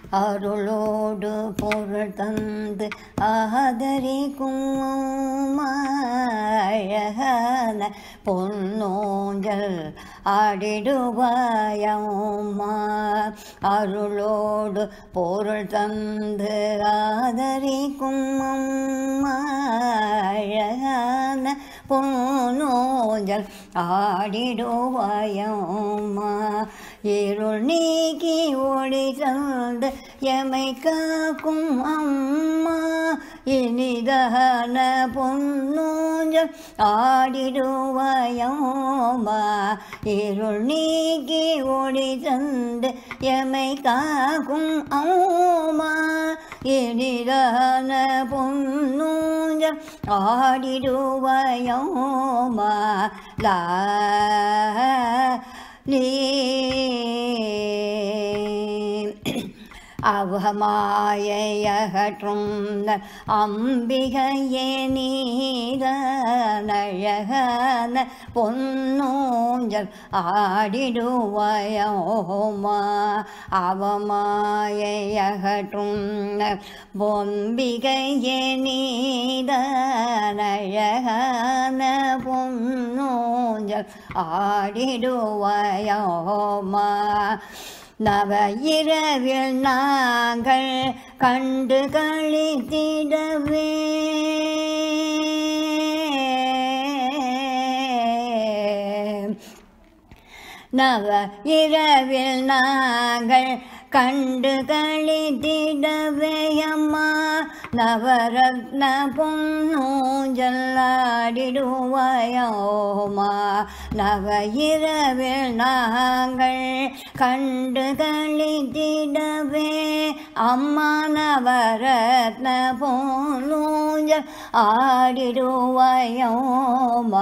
அருளோடு பொருள் தந்து ஆதரிக்கும் அழகான பொன்னோஞ்சல் ஆடிடுவாயம்மா அருளோடு பொருள் தந்து ஆதரிக்கும் அம்மா அழகான பொன்னோஞ்சல் ஆடிடுவாயம்மா இருள் நீக்கி ஒளி தந்து எமை காக்கும் அம்மா இனிதான பொன்னூஞ்சல் ஆடிடுவாயம்மா இருள் நீக்கி ஒளி தந்து எமை காக்கும் அம்மா இனிதான பொன்னூஞ்சல் ஆடிடுவாயம்மா லா நீ அவமாயையகற்றும் அம்பிகையே நீரழகன பொன்னூஞ்சல் ஆடிடுவயோமா அவமாயையகற்றும் பொம்பிகையே நீரழகன பொன்னூஞ்சல் ஆடிடுவயோமா நவ இரவில் நாங்கள் கண்டு கழித்திடவே நவ இரவில் நாங்கள் கண்டு கழித்திடவே அம்மா நவரத்ன பொன்னூஞ்சல்லாடிடுவாயோமா நவ இரவில் நாங்கள் கண்டு கழித்திடவே அம்மா நவரத்ன பொன்னூஞ்சல் ஆடிடுவாயோமா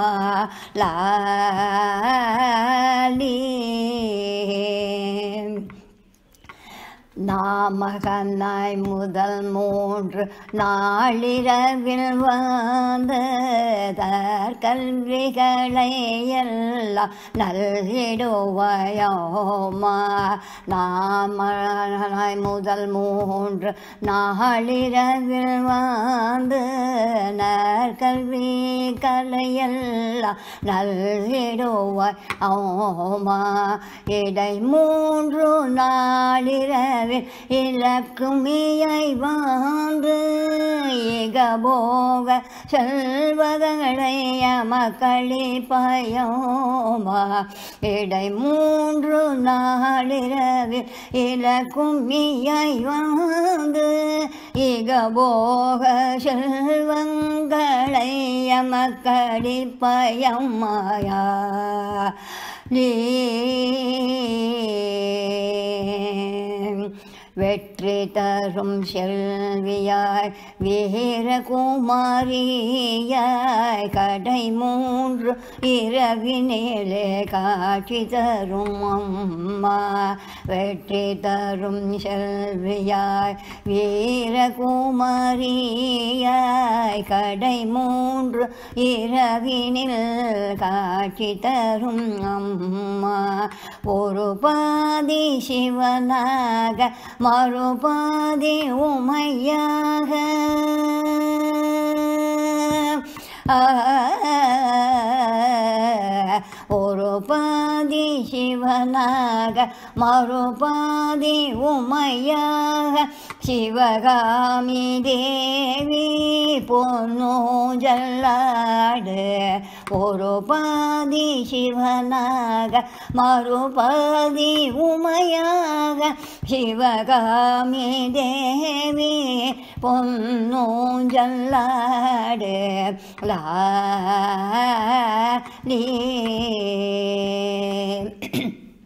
லாலி நாமகனாய் முதல் மூன்று நாளிரவில் வந்த கல்விகளை எல்லாம் நல்கிடுவாயோமா நாமகனாய் முதல் மூன்று நாளிரவில் வந்து நற்கல்வி கலையெல்லாம் நல்கிடுவாய் ஓமா இடை மூன்று நாளிரவில் இலக்குமியை வாழ்ந்து இகபோக செல்வதங்களை மக்களி பயோமா இடை மூன்று நாளிரவில் இலக்குமியை வாழ்ந்து இகபோக செல்வங்களை மக்களி பயமாயா நீ வெற்றி தரும் செல்வியாய் வீரகுமாரியாய் கடை மூன்று இரவினிலே காட்சி தரும் அம்மா வெற்றி தரும் செல்வியாய் வீரகுமாரியாய் கடை மூன்று இரவினில் காட்சி தரும் அம்மா ஒரு பாதி சிவனாக மறுபாதி உமையாக ஒரு பாதி சிவனாக மறுபாதி உமையாக சிவகாமி தேவி பொன்னோ ஜல்லாடு ஒரு பாதி சிவனாக மறுபாதி உமையாக சிவகாமி தேவி பொன்னோ ஜல்லாடு லாலி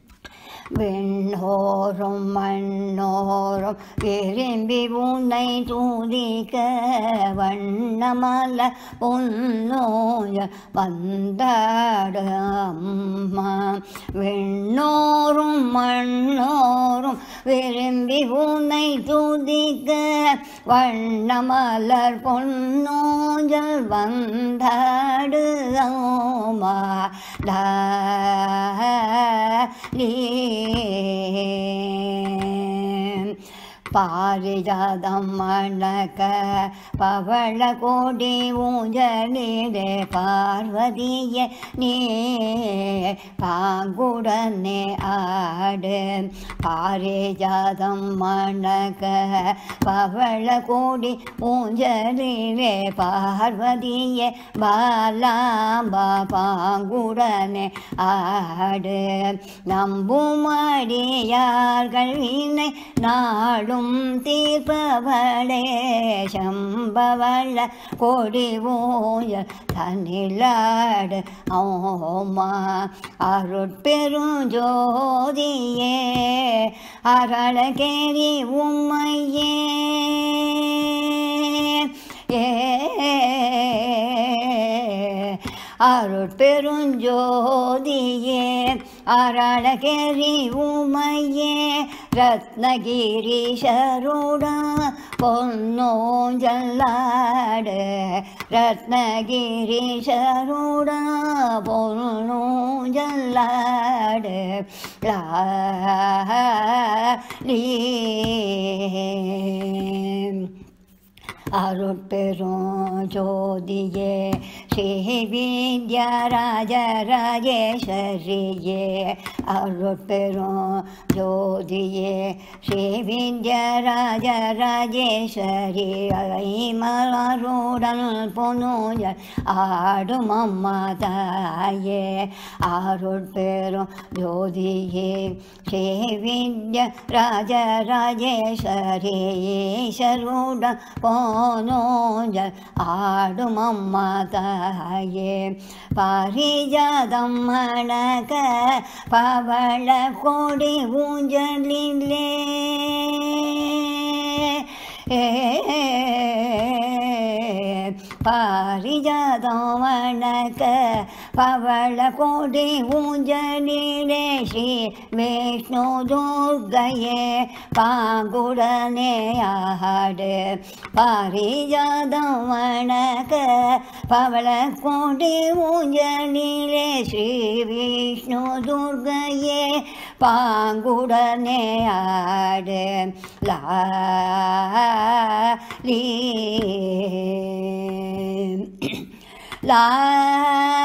விண்ணோரும் மண்ணோரும் விரும்பி உன்னை தூதிக்க வண்ணமல பொன்னோய வந்தாடு அம்மா விண்ணோரும் மண்ணோரும் விரும்பி உன்னை தூதிக்க வண்ணமலர் பொன்னோஞ்சல் வந்தாடு அம்மா லாலி பாரிஜாதம் மணக்க பவள கோடி ஊஞ்சலிலே பார்வதியே நீ பாங்குடனே ஆடு பாரிஜாதம் மணக்க பவள கோடி ஊஞ்சலிலே பார்வதியே பாலாம்பா பாங்குடனே ஆடு நம்பும் அடியார்கள் வினை நாடும் தீர்ப்பவளே சம்பவள கொடி ஊய தன்னிலாடு ஓமா அருட்பெருஞ்சோதியே அரளகேரி உம்மையே ஏ அருட்பெருஞ்சோதியே அரணகரி உமையே ரத்னகிரீஷருடா பொன்னோஞ்சல்லாடு ரத்னகிரீஷருடா பொன்னோஞ்சல்லாடு லீ அருட்பெரும் ஜோதியே ஸ்ரீ வித்யா ராஜராஜேஸ்வரியே அருட்பெரும் ஜோதியே ஸ்ரீ வித்யா ராஜராஜேஸ்வரி ஐமலருடன் பொனுஜல் ஆடும் அம்மா தாயே அருட்பெரும் ஜோதியே ஸ்ரீ வித்யா ராஜராஜேஸ்வரி ஈஸ்வருடன் போனோஞ்சல் ஆடும் அம்மா தாயே பாரிஜாதம் மணக்க பவள கொடி ஊஞ்சலிலே பாரிஜாதம் மணக்க பவள கொடி ஊஞ்சலிலே ஸ்ரீ விஷ்ணு துர்கையே பாங்குடனே ஆடு பாரிஜாதம் வணக்க பவள கொடி ஊஞ்சலிலே ஸ்ரீ விஷ்ணு துர்கையே பாங்குடனே ஆடு லா லா